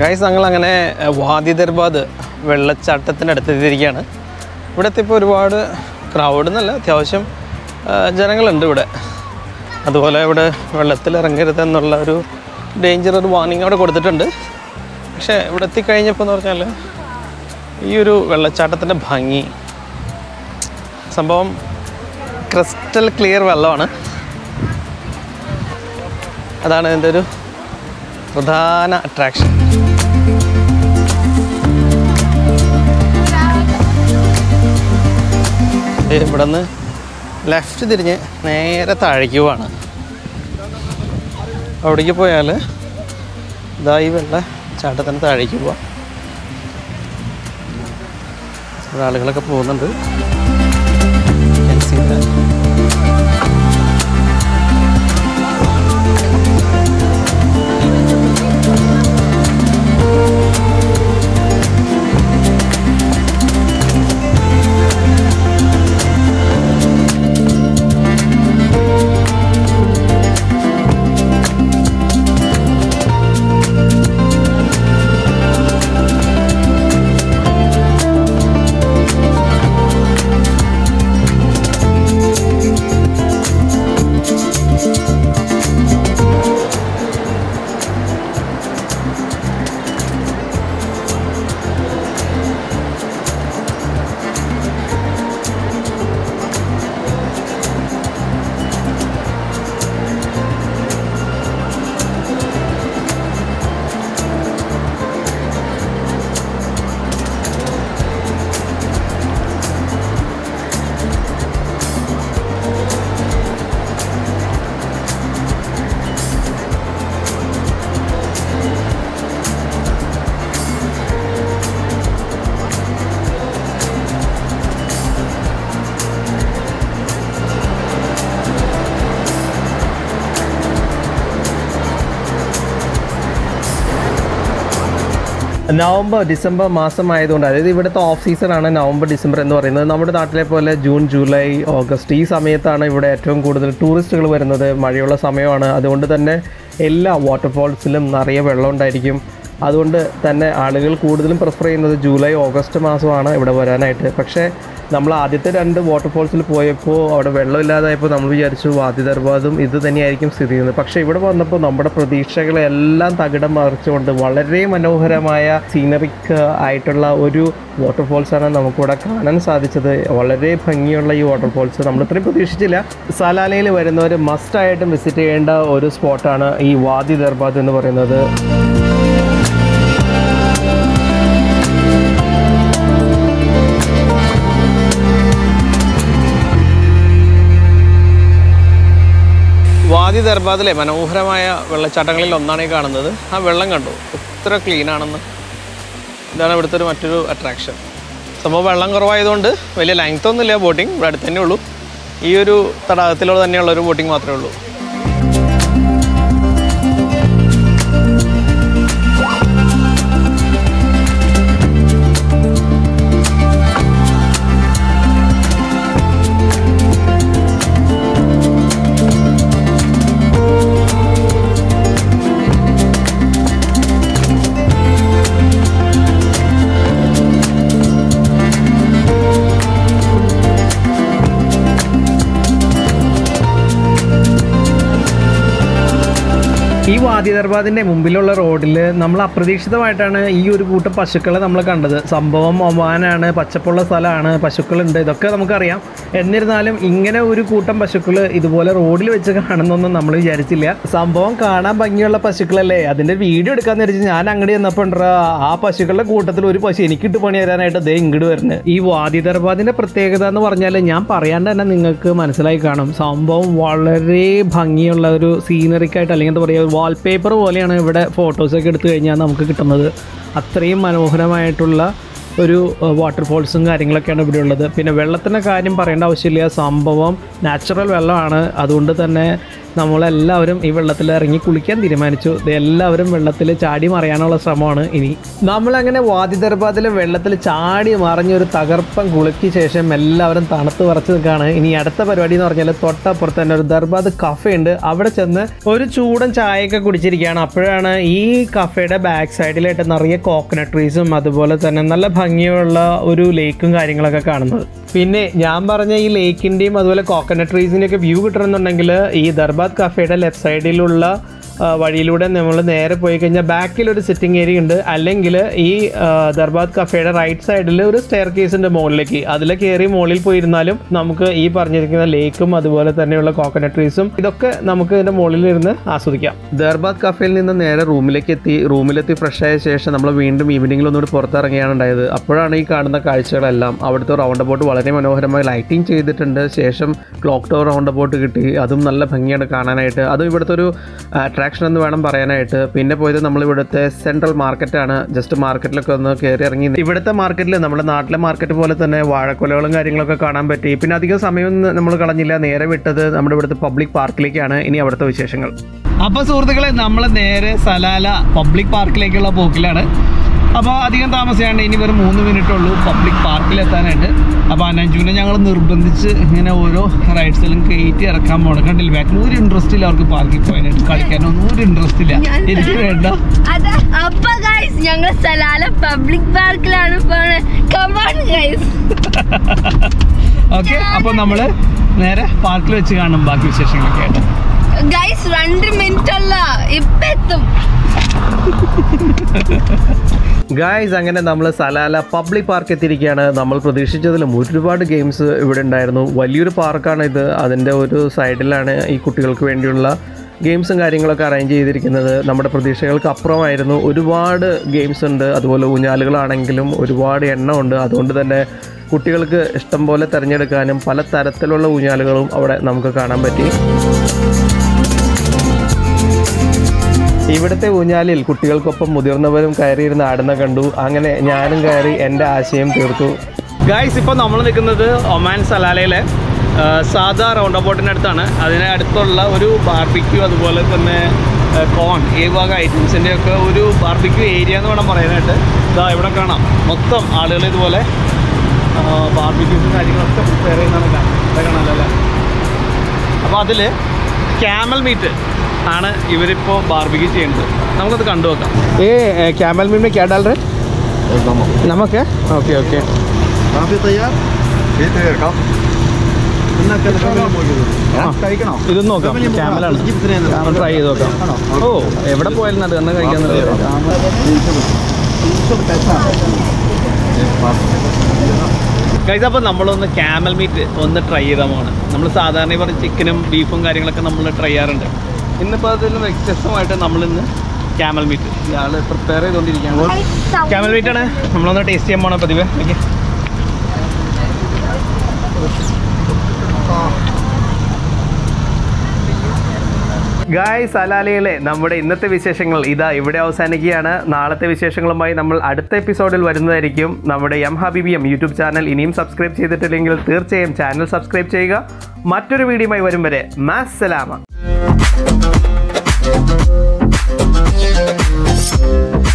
Guys ഞങ്ങൾ അങ്ങനെ വാദി ദർബാദ് വെള്ളച്ചാട്ടത്തിൻ്റെ അടുത്ത് എത്തിയിരിക്കുകയാണ് ഇവിടെ എത്തിയപ്പോൾ ഒരുപാട് ക്രൗഡ് എന്നല്ല അത്യാവശ്യം ആ, ജനങ്ങളുണ്ട് ഇവിടെ അതുപോലെ ഇവിടെ വെള്ളത്തിൽ ഇറങ്ങരുത് എന്നുള്ള ഒരു ഡേഞ്ചർ ഒരു വാർണിംഗ് അവിടെ കൊടുത്തിട്ടുണ്ട് പക്ഷേ ഇവിടെ എത്തിക്കഴിഞ്ഞപ്പോൾ എന്ന് പറഞ്ഞാൽ ഈ ഒരു വെള്ളച്ചാട്ടത്തിൻ്റെ ഭംഗി സംഭവം ക്രിസ്റ്റൽ ക്ലിയർ വെള്ളമാണ് അതാണ് ഇതിൻ്റെ ഒരു പ്രധാന അട്രാക്ഷൻ ഇവിടെ നിന്ന് ലെഫ്റ്റ് തിരിഞ്ഞ് നേരെ താഴേക്ക് പോവാണ് അവിടേക്ക് പോയാൽ ഇതാ ഈ വെള്ള ചാട്ടത്തിന് താഴേക്ക് പോവാം ഇവിടെ ആളുകളൊക്കെ പോകുന്നുണ്ട് Can see that. November December മാസം ആയതുകൊണ്ട് അതായത് ഇവിടുത്തെ ഓഫ് സീസൺ ആണ് നവംബർ ഡിസംബർ എന്ന് പറയുന്നത് നമ്മുടെ നാട്ടിലെ പോലെ ജൂൺ ജൂലൈ ഓഗസ്റ്റ് ഈ സമയത്താണ് ഇവിടെ ഏറ്റവും കൂടുതൽ ടൂറിസ്റ്റുകൾ വരുന്നത് മഴയുള്ള സമയമാണ് അതുകൊണ്ട് തന്നെ എല്ലാ വാട്ടർഫോൾസിലും നിറയെ വെള്ളം ഉണ്ടായിരിക്കും അതുകൊണ്ട് തന്നെ ആളുകൾ കൂടുതലും പ്രിഫർ ചെയ്യുന്നത് ജൂലൈ ഓഗസ്റ്റ് മാസമാണ് ഇവിടെ വരാനായിട്ട് പക്ഷേ നമ്മൾ ആദ്യത്തെ രണ്ട് വാട്ടർഫോൾസിൽ പോയപ്പോൾ അവിടെ വെള്ളമില്ലാതായപ്പോൾ നമ്മൾ വിചാരിച്ചു വാദി ദർബാദും ഇത് തന്നെയായിരിക്കും സ്ഥിതി ചെയ്യുന്നത് പക്ഷേ ഇവിടെ വന്നപ്പോൾ നമ്മുടെ പ്രതീക്ഷകളെല്ലാം തകിടം മറിച്ചുകൊണ്ട് വളരെ മനോഹരമായ സീനറിക് ആയിട്ടുള്ള ഒരു വാട്ടർഫോൾസാണ് നമുക്കിവിടെ കാണാൻ സാധിച്ചത് വളരെ ഭംഗിയുള്ള ഈ വാട്ടർഫോൾസ് നമ്മൾ ഇത്രയും പ്രതീക്ഷിച്ചില്ല സലാലയിൽ വരുന്നവർ മസ്റ്റായിട്ടും വിസിറ്റ് ചെയ്യേണ്ട ഒരു സ്പോട്ടാണ് ഈ വാദി ദർബാദ് എന്ന് പറയുന്നത് വാദി ദർബാദിലെ മനോഹരമായ വെള്ളച്ചാട്ടങ്ങളിൽ ഒന്നാണ് ഈ കാണുന്നത് ആ വെള്ളം കണ്ടു എത്ര ക്ലീൻ ആണെന്ന് ഇതാണ് ഇവിടുത്തെ ഒരു മറ്റൊരു അട്രാക്ഷൻ സംഭവം വെള്ളം കുറവായതുകൊണ്ട് വലിയ ലെങ്ത് ഒന്നുമില്ല ബോട്ടിംഗ് ഇവിടെ അടുത്ത് തന്നെ ഉള്ളൂ ഈ ഒരു തടാകത്തിലൂടെ തന്നെയുള്ള ഒരു ബോട്ടിംഗ് മാത്രമേ ഉള്ളൂ ഈ വാദി ദർബാദിന്റെ മുമ്പിലുള്ള റോഡിൽ നമ്മൾ അപ്രതീക്ഷിതമായിട്ടാണ് ഈ ഒരു കൂട്ടം പശുക്കളെ നമ്മൾ കണ്ടത് സംഭവം ഒമാനാണ് പച്ചപ്പുള്ള സ്ഥലമാണ് പശുക്കളുണ്ട് ഇതൊക്കെ നമുക്കറിയാം എന്നിരുന്നാലും ഇങ്ങനെ ഒരു കൂട്ടം പശുക്കൾ ഇതുപോലെ റോഡിൽ വെച്ച് കാണുന്നൊന്നും നമ്മൾ വിചാരിച്ചില്ല സംഭവം കാണാൻ ഭംഗിയുള്ള പശുക്കളല്ലേ അതിന്റെ വീഡിയോ എടുക്കാന്ന് വിചാരിച്ച് ഞാൻ അങ്ങോട്ട് ചെന്നപ്പോൾ ഉണ്ടോ ആ പശുക്കളുടെ കൂട്ടത്തിൽ ഒരു പശു എനിക്കിട്ട് പണി തരാനായിട്ട് ദേ ഇങ്ങോട്ട് വരുന്നത് ഈ വാദി ദർബാദിന്റെ പ്രത്യേകത എന്ന് പറഞ്ഞാൽ ഞാൻ പറയാണ്ട് തന്നെ നിങ്ങൾക്ക് മനസ്സിലായി കാണും സംഭവം വളരെ ഭംഗിയുള്ള ഒരു സീനറിക്കായിട്ട് അല്ലെങ്കിൽ എന്താ പറയുക വാൾപേപ്പർ പോലെയാണ് ഇവിടെ ഫോട്ടോസൊക്കെ എടുത്തു കഴിഞ്ഞാൽ നമുക്ക് കിട്ടുന്നത് അത്രയും മനോഹരമായിട്ടുള്ള ഒരു വാട്ടർഫോൾസും കാര്യങ്ങളൊക്കെയാണ് ഇവിടെ ഉള്ളത് പിന്നെ വെള്ളത്തിൻ്റെ കാര്യം പറയേണ്ട ആവശ്യമില്ല സംഭവം നാച്ചുറൽ വെള്ളമാണ് അതുകൊണ്ട് തന്നെ നമ്മളെല്ലാവരും ഈ വെള്ളത്തിൽ ഇറങ്ങി കുളിക്കാൻ തീരുമാനിച്ചു ഇത് എല്ലാവരും വെള്ളത്തിൽ ചാടി മറിയാനുള്ള ശ്രമമാണ് ഇനി നമ്മളങ്ങനെ വാദി ദർബാദിലെ വെള്ളത്തിൽ ചാടി മറിഞ്ഞൊരു തകർപ്പൻ കുളിക്ക് ശേഷം എല്ലാവരും തണുത്ത് വിറച്ച് നിൽക്കുകയാണ് ഇനി അടുത്ത പരിപാടി എന്ന് പറഞ്ഞാൽ തൊട്ടപ്പുറത്ത് തന്നെ ഒരു ദർബാദ് കഫേ ഉണ്ട് അവിടെ ചെന്ന് ഒരു ചൂടൻ ചായയൊക്കെ കുടിച്ചിരിക്കുകയാണ് അപ്പോഴാണ് ഈ കഫേയുടെ ബാക്ക് സൈഡിലായിട്ട് നിറയെ കോക്കനട്ട് ട്രീസും അതുപോലെ തന്നെ നല്ല ഭംഗിയുള്ള ഒരു ലേക്കും കാര്യങ്ങളൊക്കെ കാണുന്നത് പിന്നെ ഞാൻ പറഞ്ഞ ഈ ലേക്കിൻ്റെയും അതുപോലെ കോക്കനട്ട് ട്രീസിൻ്റെയൊക്കെ വ്യൂ കിട്ടണമെന്നുണ്ടെങ്കിൽ ഈ ദർബാദ് കഫേയുടെ ലെഫ്റ്റ് സൈഡിലുള്ള ആ, വഴിയിലൂടെ നമ്മൾ നേരെ പോയി കഴിഞ്ഞാൽ ബാക്കിൽ ഒരു സിറ്റിംഗ് ഏരിയ ഉണ്ട് അല്ലെങ്കിൽ ഈ ആ, ദർബാദ് കഫേയുടെ റൈറ്റ് സൈഡിൽ ഒരു സ്റ്റെയർ കേസ് ഉണ്ട് മുകളിലേക്ക് അതിൽ കയറി മുകളിൽ പോയിരുന്നാലും നമുക്ക് ഈ പറഞ്ഞിരിക്കുന്ന ലേക്കും അതുപോലെ തന്നെയുള്ള കോക്കനട്ട് ട്രീസും ഇതൊക്കെ നമുക്ക് ഇതിന്റെ മുകളിൽ ഇരുന്ന് ആസ്വദിക്കാം ദർബാദ് കഫേയിൽ നിന്ന് നേരെ റൂമിലേക്ക് എത്തി റൂമിലെത്തി ഫ്രഷ് ആയ ശേഷം നമ്മൾ വീണ്ടും ഈവനിങ്ങിൽ ഒന്നുകൂടി പുറത്തിറങ്ങിയാണ് ഉണ്ടായത് അപ്പോഴാണ് ഈ കാണുന്ന കാഴ്ചകളെല്ലാം അവിടുത്തെ റൗണ്ട് അബൌട്ട് വളരെ മനോഹരമായി ലൈറ്റിംഗ് ചെയ്തിട്ടുണ്ട് ശേഷം ക്ലോക്ക് ടവർ റൗണ്ട് അബൌട്ട് കിട്ടി അതും നല്ല ഭംഗിയാണ് കാണാനായിട്ട് അതും ഇവിടുത്തെ ഒരു അട്രാക്ഷൻ എന്ന് വേണം പറയാനായിട്ട് പിന്നെ പോയത് നമ്മൾ ഇവിടുത്തെ സെൻട്രൽ മാർക്കറ്റാണ് ജസ്റ്റ് മാർക്കറ്റിലൊക്കെ ഒന്ന് കയറി ഇറങ്ങി ഇവിടുത്തെ മാർക്കറ്റിൽ നമ്മുടെ നാട്ടിലെ മാർക്കറ്റ് പോലെ തന്നെ വാഴക്കൊലകളും കാര്യങ്ങളൊക്കെ കാണാൻ പറ്റി പിന്നെ അധികം സമയമൊന്നും നമ്മൾ കളഞ്ഞില്ല നേരെ വിട്ടത് നമ്മുടെ ഇവിടുത്തെ പബ്ലിക് പാർക്കിലേക്കാണ് ഇനി അവിടുത്തെ വിശേഷങ്ങൾ അപ്പൊ സുഹൃത്തുക്കളെ നമ്മൾ നേരെ സലാല പബ്ലിക് പാർക്കിലേക്കുള്ള പോക്കിലാണ് അപ്പോൾ അധികം താമസിയാണ്ട് ഇനി വെറും മൂന്ന് മിനിറ്റ് ഉള്ളൂ പബ്ലിക് പാർക്കിൽ എത്താനായിട്ട് അപ്പോൾ അനഞ്ജുവിനെ ഞങ്ങൾ നിർബന്ധിച്ച് ഇങ്ങനെ ഓരോ റൈഡ്സിലും കയറ്റി ഇറക്കാൻ പോകണം കണ്ടില്ല ബാക്കിൽ ഒരു ഇൻട്രസ്റ്റ് ഇല്ല അവർക്ക് പാർക്കിൽ പോകാനായിട്ട് കളിക്കാനൊന്നും ഒരു ഇൻട്രസ്റ്റ് ഇല്ല എനിക്ക് വേണ്ട അതാ അപ്പൊ ഗൈസ് ഞങ്ങൾ സലാല പബ്ലിക് പാർക്കിലാണ് പോണേ കമാൺ ഗൈസ് ഓക്കെ അപ്പോൾ നമ്മൾ നേരെ പാർക്കിൽ വെച്ച് കാണും ബാക്കി വിശേഷങ്ങളൊക്കെ ആയിട്ട് ഗൈസ് രണ്ട് മിനിറ്റ് അല്ല ഇപ്പൊ എത്തും ഗായ്സ് അങ്ങനെ നമ്മൾ സലാല പബ്ലിക് പാർക്ക് എത്തിയിരിക്കുകയാണ് നമ്മൾ പ്രതീക്ഷിച്ചതിലും ഒരുപാട് ഗെയിംസ് ഇവിടെ ഉണ്ടായിരുന്നു വലിയൊരു പാർക്കാണ് ഇത് അതിൻ്റെ ഒരു സൈഡിലാണ് ഈ കുട്ടികൾക്ക് വേണ്ടിയുള്ള ഗെയിംസും കാര്യങ്ങളൊക്കെ അറേഞ്ച് ചെയ്തിരിക്കുന്നത് നമ്മുടെ പ്രതീക്ഷകൾക്ക് അപ്പുറമായിരുന്നു ഒരുപാട് ഗെയിംസ് ഉണ്ട് അതുപോലെ ഊഞ്ഞാലുകളാണെങ്കിലും ഒരുപാട് എണ്ണം ഉണ്ട് അതുകൊണ്ട് തന്നെ കുട്ടികൾക്ക് ഇഷ്ടം പോലെ തിരഞ്ഞെടുക്കാനും പല തരത്തിലുള്ള ഊഞ്ഞാലുകളും അവിടെ നമുക്ക് കാണാൻ പറ്റി ഇവിടുത്തെ ഊഞ്ഞാലിൽ കുട്ടികൾക്കൊപ്പം മുതിർന്നവരും കയറിയിരുന്ന് ആടുന്ന കണ്ടു അങ്ങനെ ഞാനും കയറി എൻ്റെ ആശയം തീർത്തു ഗായ്സ് ഇപ്പോൾ നമ്മൾ നിൽക്കുന്നത് ഒമാൻ സലാലയിലെ ആ, സാദാ റൗണ്ട് അബൌട്ടിൻ്റെ അടുത്താണ് അതിന് അടുത്തുള്ള ഒരു ബാർബിക്യൂ അതുപോലെ തന്നെ ആ, കോൺ ഈ വക ഐറ്റംസിൻ്റെ ഒക്കെ ഒരു ബാർബിക്യൂ ഏരിയ എന്ന് വേണം പറയാനായിട്ട് ഇതാ ഇവിടെ കാണാം മൊത്തം ആളുകൾ ഇതുപോലെ ബാർബിക്യൂസും കാര്യങ്ങളൊക്കെ പ്രിപ്പയർ ചെയ്യുന്നതാണ് കാണാം ഇവിടെ കാണാമല്ലോ അല്ലേ അപ്പോൾ അതിൽ ക്യാമൽ മീറ്റ് ആണ് ഇവരിപ്പോൾ ബാർബിക്യൂ ചെയ്യുന്നത് നമുക്കത് കണ്ടു നോക്കാം ഏ ക്യാമൽ മീൻ ക്യാ ഡാൽ റേ നമുക്ക് ഓക്കെ ഓക്കെ കാപ്പി തയ്യാർ വീട്ടുകാർക്കോ കഴിക്കണോ ഇത് നോക്കാം ക്യാമലാണ് ക്യാമൽ ട്രൈ ചെയ്ത് നോക്കാം ഓ എവിടെ പോയാലും അത് തന്നെ കഴിക്കാൻ ഗൈസ് അപ്പോൾ നമ്മളൊന്ന് ക്യാമൽ മീറ്റ് ഒന്ന് ട്രൈ ചെയ്താൽ പോവാണ് നമ്മൾ സാധാരണ ഈ പറഞ്ഞ ചിക്കനും ബീഫും കാര്യങ്ങളൊക്കെ നമ്മൾ ട്രൈ ചെയ്യാറുണ്ട് ഇന്നിപ്പോൾ അതിൽ വ്യത്യസ്തമായിട്ട് നമ്മളിന്ന് ക്യാമൽ മീറ്റ് ഇയാൾ പ്രിപ്പയർ ചെയ്തുകൊണ്ടിരിക്കുകയാണ് ക്യാമൽ മീറ്റ് ആണ് നമ്മളൊന്ന് ടേസ്റ്റ് ചെയ്യാൻ പോണ പതിവ് ഓക്കെ ഗായ് സലാലയിലെ നമ്മുടെ ഇന്നത്തെ വിശേഷങ്ങൾ ഇതാ ഇവിടെ അവസാനിക്കുകയാണ് നാളത്തെ വിശേഷങ്ങളുമായി നമ്മൾ അടുത്ത എപ്പിസോഡിൽ വരുന്നതായിരിക്കും നമ്മുടെ M Habibi M YouTube channel ഇനിയും സബ്സ്ക്രൈബ് ചെയ്തിട്ടില്ലെങ്കിൽ തീർച്ചയായും ചാനൽ സബ്സ്ക്രൈബ് ചെയ്യുക മറ്റൊരു വീഡിയോയുമായി വരും വരെ മാസലാമ